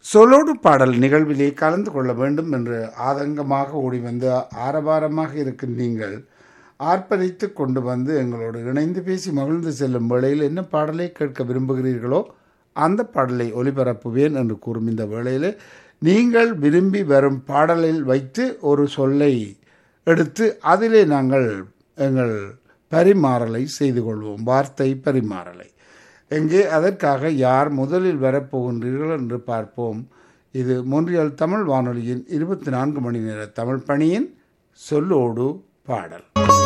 சொல்லோடு பாடல் நிகழ்விலே கலந்து கொள்ள வேண்டும் என்று ஆதங்கமாக ஓடி வந்து ஆரவாரமாக இருக்கும் நீங்கள் ஆர்ப்பரித்து கொண்டு வந்து எங்களோடு இணைந்து பேசி மகிழ்ந்து செல்லும் வேளையில் என்ன பாடலை கேட்க விரும்புகிறீர்களோ அந்த பாடலை ஒலிபரப்புவேன் என்று கூறும் இந்த வேளையில் நீங்கள் விரும்பி வரும் பாடலில் வைத்து ஒரு சொல்லை எடுத்து அதிலே நாங்கள் எங்கள் பரிமாறலை செய்து கொள்வோம் வார்த்தை பரிமாறலை எங்கே அதற்காக யார் முதலில் வரப்போகின்றீர்கள் என்று பார்ப்போம் இது மொன்றியல் தமிழ் வானொலியின் இருபத்தி நான்கு மணி நேர தமிழ் பணியின் சொல்லோடு பாடல்